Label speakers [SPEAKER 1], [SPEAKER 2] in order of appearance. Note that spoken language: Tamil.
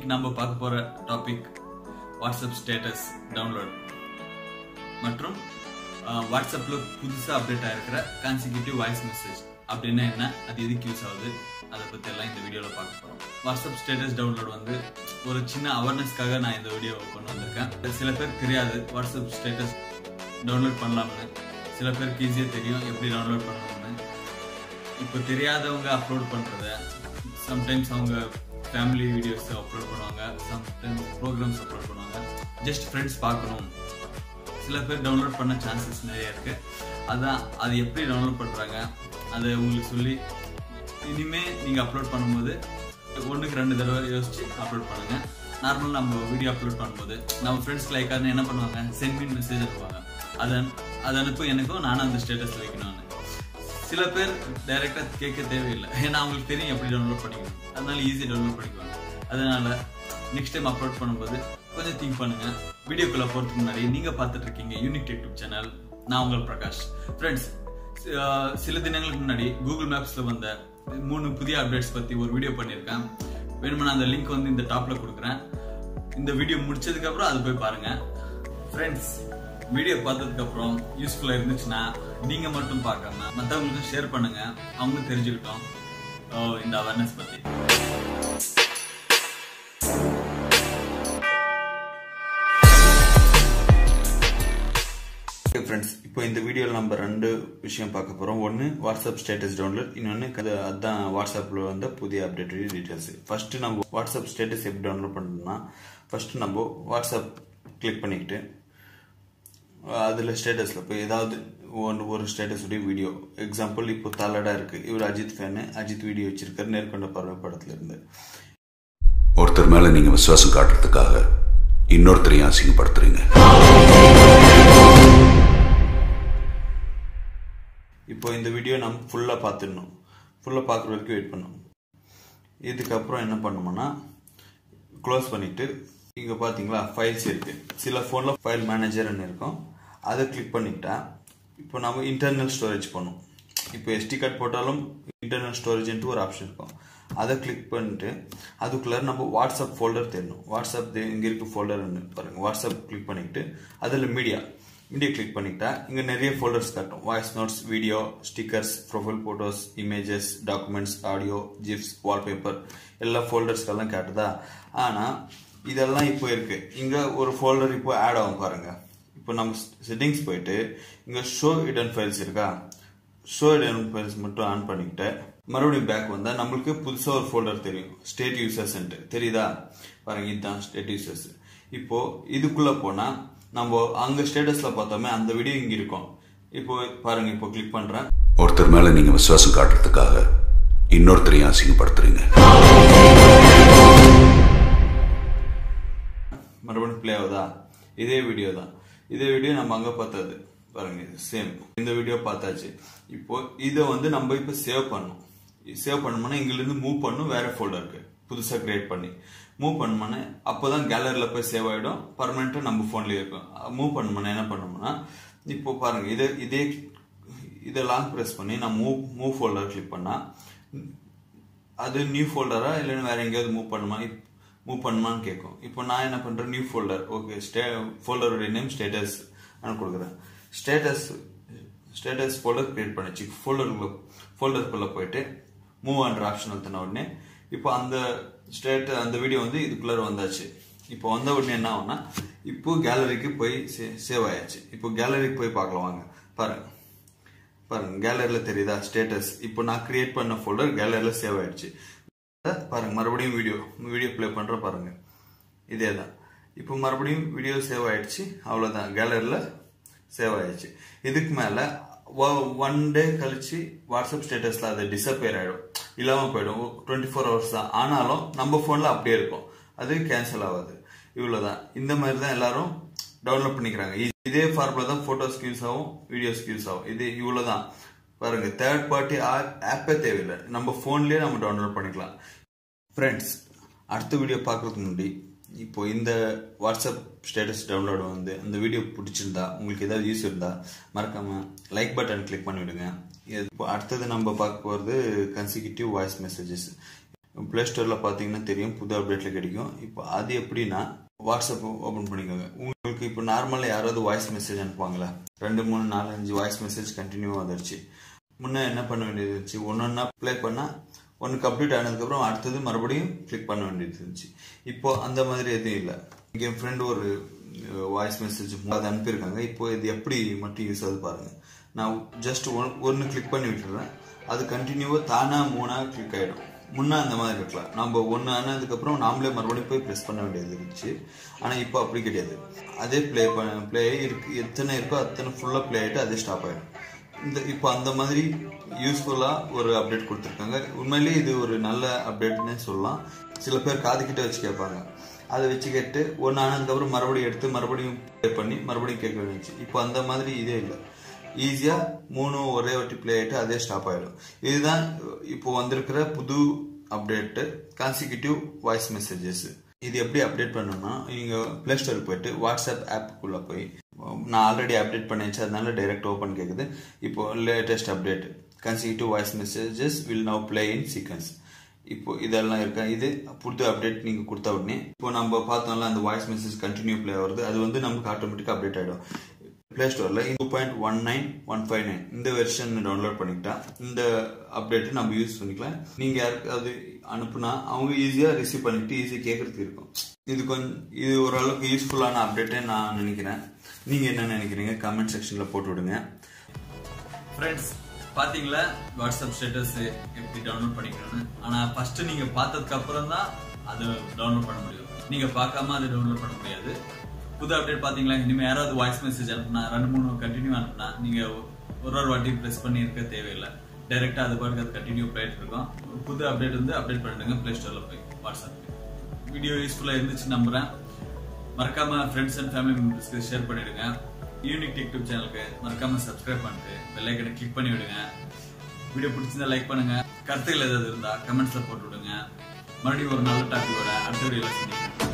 [SPEAKER 1] இன்னைக்கு நம்ம பார்க்க போற டாபிக் வாட்ஸ்அப் ஸ்டேட்டஸ் டவுன்லோட் மற்றும் அஹ், வாட்ஸ்அப்ல புதுசா அப்டேட் ஆயிருக்கிற கான்சிக்யூட்டிவ் வாய்ஸ் மெசேஜ் அப்படின்னா என்ன அது எதுக்கு யூஸ் ஆகுது அதை பத்தி எல்லாம் இந்த வீடியோல பார்க்க போறோம் வாட்ஸ்அப் ஸ்டேட்டஸ் டவுன்லோட் வந்து ஒரு சின்ன அவேர்னஸ்க்காக நான் இந்த வீடியோ கொண்டு வந்திருக்கேன் சில பேர் தெரியாது வாட்ஸ்அப் ஸ்டேட்டஸ் டவுன்லோட் பண்ணலாம்னு சில பேருக்கு ஈஸியாக தெரியும் எப்படி டவுன்லோட் பண்ணணும்னு இப்போ தெரியாதவங்க அப்லோட் பண்றத சம்டைம்ஸ் அவங்க ஃபேமிலி வீடியோஸ் அப்லோட் பண்ணுவாங்க சம்டைம்ஸ் ப்ரோக்ராம்ஸ் அப்லோட் பண்ணுவாங்க ஜஸ்ட் ஃப்ரெண்ட்ஸ் பார்க்கணும் சில பேர் டவுன்லோட் பண்ண சான்சஸ் நிறைய இருக்கு அதான் அது எப்படி டவுன்லோட் பண்றாங்க அதை உங்களுக்கு சொல்லி இனிமே நீங்க அப்லோட் பண்ணும்போது ஒண்ணுக்கு ரெண்டு தடவை யோசிச்சு அப்லோட் பண்ணுங்க நார்மல் நம்ம வீடியோ அப்லோட் பண்ணும்போது நம்ம ஃப்ரெண்ட்ஸ் லைக்காக என்ன பண்ணுவாங்க சென்ட் மீன் மெசேஜ் அனுப்புவாங்க அதை அதை அனுப்பு எனக்கும் நானும் அந்த ஸ்டேட்டஸ் வைக்கணும்னு சில பேர் டைரக்டா கேட்க தேவையில்லை ஏன்னா அவங்களுக்கு தெரியும் எப்படி டவுன்லோட் பண்ணிக்கணும் அதனால ஈஸி டவுன்லோட் பண்ணிக்குவாங்க அதனால நெக்ஸ்ட் டைம் அப்லோட் பண்ணும்போது கொஞ்சம் திங்க் பண்ணுங்க வீடியோக்குள்ள போறதுக்கு முன்னாடி நீங்க பார்த்துட்டு இருக்கீங்க யூனிக் யூடியூப் சேனல் நான் உங்கள் பிரகாஷ் ஃப்ரெண்ட்ஸ் சில தினங்களுக்கு முன்னாடி கூகுள் மேப்ஸ்ல வந்த மூணு புதிய அப்டேட்ஸ் பத்தி ஒரு வீடியோ பண்ணியிருக்கேன் வேணுமா அந்த லிங்க் வந்து இந்த டாப்ல கொடுக்குறேன் இந்த வீடியோ முடிச்சதுக்கு அப்புறம் அது போய் பாருங்க ஃப்ரெண்ட்ஸ் வீடியோ பார்த்ததுக்கு அப்புறம் யூஸ்ஃபுல்லா இருந்துச்சுன்னா நீங்க மட்டும் பார்க்காம மற்றவங்களுக்கும் ஷேர் பண்ணுங்க அவங்களும் தெரிஞ்சுக்கிட்டோம் அஹ் இந்த அவேர்னஸ் பத்தி
[SPEAKER 2] ஃப்ரெண்ட்ஸ் இப்போ இந்த வீடியோவில் நம்ம ரெண்டு விஷயம் பார்க்க போகிறோம் ஒன்று வாட்ஸ்அப் ஸ்டேட்டஸ் டவுன்லோட் இன்னொன்று அதுதான் வாட்ஸ்அப்பில் வந்த புதிய அப்டேட்டட் டீட்டெயில்ஸ் ஃபர்ஸ்ட் நம்ம வாட்ஸ்அப் ஸ்டேட்டஸ் எப்படி டவுன்லோட் பண்ணணும்னா ஃபர்ஸ்ட் நம்ம வாட்ஸ்அப் கிளிக் பண்ணிக்கிட்டு அதில் ஸ்டேட்டஸில் போய் ஏதாவது ஒன்று ஒரு ஸ்டேட்டஸுடைய வீடியோ எக்ஸாம்பிள் இப்போ தலடா இருக்கு இவர் அஜித் ஃபேனு அஜித் வீடியோ வச்சிருக்காரு நேர்கொண்ட பறவை படத்துல இருந்து
[SPEAKER 3] ஒருத்தர் மேல நீங்க விசுவாசம் காட்டுறதுக்காக இன்னொருத்தரையும் அசிங்கப்படுத்துறீங்க
[SPEAKER 2] இப்போ இந்த வீடியோ நம்ம ஃபுல்லாக பார்த்துடணும் ஃபுல்லாக பார்க்குற வரைக்கும் வெயிட் பண்ணணும் இதுக்கப்புறம் என்ன பண்ணணும்னா க்ளோஸ் பண்ணிட்டு இங்கே பார்த்தீங்களா ஃபைல்ஸ் இருக்கு சில ஃபோனில் ஃபைல் மேனேஜர்னு இருக்கும் அதை கிளிக் பண்ணிட்டா இப்போ நம்ம இன்டர்னல் ஸ்டோரேஜ் பண்ணும் இப்போ எஸ்டி கார்டு போட்டாலும் இன்டர்னல் ஸ்டோரேஜ்ன்ட்டு ஒரு ஆப்ஷன் இருக்கும் அதை கிளிக் பண்ணிட்டு அதுக்குள்ளார நம்ம வாட்ஸ்அப் ஃபோல்டர் தெரியணும் வாட்ஸ்அப் இங்கே இருக்கு ஃபோல்டர்னு பாருங்க வாட்ஸ்அப் கிளிக் பண்ணிக்கிட்டு அதில் மீடியா மீடியா கிளிக் பண்ணிக்கிட்டா இங்கே நிறைய ஃபோல்டர்ஸ் காட்டும் voice notes video stickers profile photos images documents audio GIFs wallpaper எல்லா ஃபோல்டர்ஸ்க்கெல்லாம் காட்டுதா ஆனால் இதெல்லாம் இப்போ இருக்கு இங்கே ஒரு ஃபோல்டர் இப்போ ஆட் ஆகும் பாருங்க இப்போ நம்ம செட்டிங்ஸ் போயிட்டு இங்கே ஷோ இடன் ஃபைல்ஸ் இருக்கா ஷோ இடன் ஃபைல்ஸ் மட்டும் ஆன் பண்ணிக்கிட்டு மறுபடியும் பேக் வந்தா நம்மளுக்கு புதுசா ஒரு ஃபோல்டர் தெரியும் ஸ்டேட் யூசர்ஸ் தெரியுதா பாருங்க இதுதான் ஸ்டேட் யூசர்ஸ் இப்போ இதுக்குள்ள போனா நம்ம அங்க ஸ்டேட்டஸ்ல பார்த்தோமே அந்த வீடியோ இங்க இருக்கும் இப்போ பாருங்க இப்போ கிளிக் பண்றேன்
[SPEAKER 3] ஒருத்தர் மேல நீங்க விசுவாசம் காட்டுறதுக்காக இன்னொருத்தரையும் அசிங்கப்படுத்துறீங்க
[SPEAKER 2] மறுபடியும் ப்ளே ஆகுதா இதே வீடியோ தான் இதே வீடியோ நம்ம அங்க பார்த்தது பாருங்க சேம் இந்த வீடியோ பார்த்தாச்சு இப்போ இதை வந்து நம்ம இப்போ சேவ் பண்ணணும் சேவ் பண்ணோம்னா இங்கிருந்து மூவ் பண்ணும் வேற ஃபோல்டருக்கு புதுசா கிரியேட் பண்ணி மூவ் பண்ணோம்னா அப்போதான் கேலரியில் போய் சேவ் ஆயிடும் பர்மனெண்டா நம்ம ஃபோன்லயே இருக்கும் மூவ் பண்ணோம்னா என்ன பண்ணோம்னா இப்போ பாருங்க இதே இதே இதை லாங் ப்ரெஸ் பண்ணி நான் மூவ் மூவ் ஃபோல்டர் கிளிக் பண்ணா அது நியூ ஃபோல்டரா இல்லைன்னு வேற எங்கேயாவது மூவ் பண்ணுமா மூவ் பண்ணுமான்னு கேட்கும் இப்போ நான் என்ன பண்றேன் நியூ ஃபோல்டர் ஓகே ஸ்டே ஃபோல்டருடைய நேம் ஸ்டேட்டஸ் நான் கொடுக்குறேன் ஸ்டேட்டஸ் ஸ்டேட்டஸ் ஃபோல்டர் கிரியேட் பண்ணிச்சு ஃபோல்டருக்குள்ள ஃபோல்டருக்குள்ள போயிட்டு மூவ் அண்டர் ஆப்ஷன் அழுத்தின உடனே இப்போ அந்த ஸ்டேட் அந்த வீடியோ வந்து இதுக்குள்ளார வந்தாச்சு இப்போ வந்த உடனே என்ன ஆகும்னா இப்போ கேலரிக்கு போய் சேவ் ஆயாச்சு இப்போ கேலரிக்கு போய் பார்க்கலாம் வாங்க பாருங்க பாருங்க கேலரியில தெரியுதா ஸ்டேட்டஸ் இப்போ நான் கிரியேட் பண்ண ஃபோல்டர் கேலரியில சேவ் ஆயிடுச்சு பாருங்க மறுபடியும் வீடியோ வீடியோ ப்ளே பண்ற பாருங்க இதே தான் இப்போ மறுபடியும் வீடியோ சேவ் ஆயிடுச்சு அவ்வளவுதான் கேலரியில சேவ் ஆயிடுச்சு இதுக்கு மேல ஒன் டே கழிச்சு வாட்ஸ்அப் ஸ்டேட்டஸ்ல அது டிசப்பியர் ஆயிடும் இல்லாம போயிடும் டுவெண்ட்டி ஃபோர் ஹவர்ஸ் தான் ஆனாலும் நம்ம போன்ல அப்படியே இருக்கும் அது கேன்சல் ஆகாது இவ்வளவுதான் இந்த மாதிரி தான் எல்லாரும் டவுன்லோட் பண்ணிக்கிறாங்க இ- இதே ஃபார்முலா தான் போட்டோஸ்க்கு யூஸ் ஆகும் வீடியோஸ்க்கு யூஸ் ஆகும் இது இவ்வளவுதான் பாருங்க தேர்ட் பார்ட்டி ஆப்பே தேவையில்லை நம்ம போன்லயே நம்ம டவுன்லோட் பண்ணிக்கலாம் ஃப்ரெண்ட்ஸ் அடுத்த வீடியோ பார்க்கறதுக்கு முன்னாடி இப்போ இந்த வாட்ஸ்அப் ஸ்டேட்டஸ் டவுன்லோட் வந்து அந்த வீடியோ பிடிச்சிருந்தா உங்களுக்கு ஏதாவது யூஸ் இருந்தா மறக்காம லைக் பட்டன் கிளிக் பண்ணிவிடுங்க இது இப்போ அடுத்தது நம்ம பார்க்க போகிறது கன்சிக்யூட்டிவ் வாய்ஸ் மெசேஜஸ் ப்ளே ஸ்டோரில் பார்த்தீங்கன்னா தெரியும் புது அப்டேட்டில் கிடைக்கும் இப்போ அது எப்படின்னா வாட்ஸ்அப் ஓப்பன் பண்ணிக்கோங்க உங்களுக்கு இப்போ நார்மலாக யாராவது வாய்ஸ் மெசேஜ் அனுப்புவாங்களா ரெண்டு மூணு நாலு அஞ்சு வாய்ஸ் மெசேஜ் கண்டினியூவாக வந்துருச்சு முன்னே என்ன பண்ண வேண்டியது இருந்துச்சு ஒன்று ஒன்றா ப்ளே பண்ணால் ஒன்று கம்ப்ளீட் ஆனதுக்கப்புறம் அடுத்தது மறுபடியும் கிளிக் பண்ண வேண்டியது இருந்துச்சு இப்போ அந்த மாதிரி எதுவும் இல்லை இங்கே என் ஃப்ரெண்டு ஒரு வாய்ஸ் மெசேஜ் அது அனுப்பியிருக்காங்க இப்போ இது எப்படி மட்டும் யூஸ் ஆகுது பாருங்க நான் ஜஸ்ட் ஒன் ஒன்று கிளிக் பண்ணி விட்டுறேன் அது கண்டினியூவாக தானாக மூணாக கிளிக் ஆகிடும் முன்னே அந்த மாதிரி இருக்கலாம் நம்ம ஒன்று ஆனதுக்கப்புறம் நாமளே மறுபடியும் போய் ப்ரெஸ் பண்ண வேண்டியது இருந்துச்சு ஆனால் இப்போ அப்படி கிடையாது அதே ப்ளே பண்ண ப்ளே இருக்கு எத்தனை இருக்கோ அத்தனை ஃபுல்லாக ப்ளே ஆகிட்டு அதே ஸ்டாப் ஆகிடும் இந்த இப்போ அந்த மாதிரி யூஸ்ஃபுல்லாக ஒரு அப்டேட் கொடுத்துருக்காங்க உண்மையிலேயே இது ஒரு நல்ல அப்டேட்னே சொல்லலாம் சில பேர் காதுகிட்ட வச்சு கேட்பாங்க அதை வச்சு கேட்டு ஒன்று ஆனதுக்கப்புறம் மறுபடியும் எடுத்து மறுபடியும் ப்ளே பண்ணி மறுபடியும் கேட்க வேண்டியது இப்போ அந்த மாதிரி இதே இல்லை ஈஸியாக மூணு ஒரே வாட்டி ப்ளே ஆகிட்டு அதே ஸ்டாப் ஆகிடும் இதுதான் இப்போ வந்திருக்கிற புது அப்டேட்டு கான்சிக்யூட்டிவ் வாய்ஸ் மெசேஜஸ் இது எப்படி அப்டேட் பண்ணணும்னா நீங்கள் ப்ளே ஸ்டோருக்கு போயிட்டு வாட்ஸ்அப் ஆப்புக்குள்ளே போய் நான் ஆல்ரெடி அப்டேட் பண்ணிச்சு அதனால டைரக்ட் ஓப்பன் கேட்குது இப்போ latest update consecutive voice messages will now play in sequence இப்போ இதெல்லாம் இருக்கா இது புது அப்டேட் நீங்கள் கொடுத்த உடனே இப்போ நம்ம பார்த்தோம்ல அந்த வாய்ஸ் மெசேஜ் கண்டினியூ ப்ளே வருது அது வந்து நமக்கு ஆட்டோமேட்டிக்காக அப்டேட் ஆகிடும் ப்ளே ஸ்டோரில் two point one nine one five nine இந்த வெர்ஷன் டவுன்லோட் பண்ணிக்கிட்டா இந்த அப்டேட்டு நம்ம யூஸ் பண்ணிக்கலாம் நீங்கள் யாருக்காவது அனுப்புனா அவங்க ஈஸியாக ரிசீவ் பண்ணிட்டு ஈஸியாக கேட்கறதுக்கு இருக்கும் இது கொஞ்சம் இது ஓரளவுக்கு யூஸ்ஃபுல்லான அப்டேட்டே நான் நினைக்கிறேன் நீங்கள் என்ன நினைக்கிறீங்க கமெண்ட் செக்ஷனில் போட்டு விடுங்க
[SPEAKER 1] ஃப்ரெண்ட்ஸ் பாத்தீங்களா வாட்ஸ்அப் ஸ்டேட்டஸ் எப்படி டவுன்லோட் பண்ணிக்கணும்னு ஆனா ஃபர்ஸ்ட் நீங்க பார்த்ததுக்கு அப்புறம் தான் அதை டவுன்லோட் பண்ண முடியும் நீங்க பார்க்காம அதை டவுன்லோட் பண்ண முடியாது புது அப்டேட் பாத்தீங்களா இனிமே யாராவது வாய்ஸ் மெசேஜ் அனுப்புனா ரெண்டு மூணு கண்டினியூ அனுப்புனா நீங்க ஒரு ஒரு வாட்டி ப்ரெஸ் பண்ணி இருக்க தேவையில்லை டைரக்டா அது பாட்டுக்கு அது கண்டினியூ போயிட்டு இருக்கும் புது அப்டேட் வந்து அப்டேட் பண்ணிடுங்க பிளே ஸ்டோர்ல போய் வாட்ஸ்அப் வீடியோ யூஸ்ஃபுல்லா இருந்துச்சு நம்புறேன் மறக்காம ஃப்ரெண்ட்ஸ் அண்ட் ஃபேமிலி மெம்பர்ஸ்க்கு ஷேர் பண்ணிடுங்க யூனிக் டிக்டூப் சேனலுக்கு மறக்காம சப்ஸ்கிரைப் பண்ணிட்டு பெல் ஐக்கனை கிளிக் பண்ணி விடுங்க வீடியோ பிடிச்சிருந்தா லைக் பண்ணுங்க கருத்துக்கள் ஏதாவது இருந்தா கமெண்ட்ஸ்ல போட்டு விடுங்க மறுபடியும் ஒரு நல்ல டாபிக் வர அடுத்த வீடியோல சந்திக்கிறேன்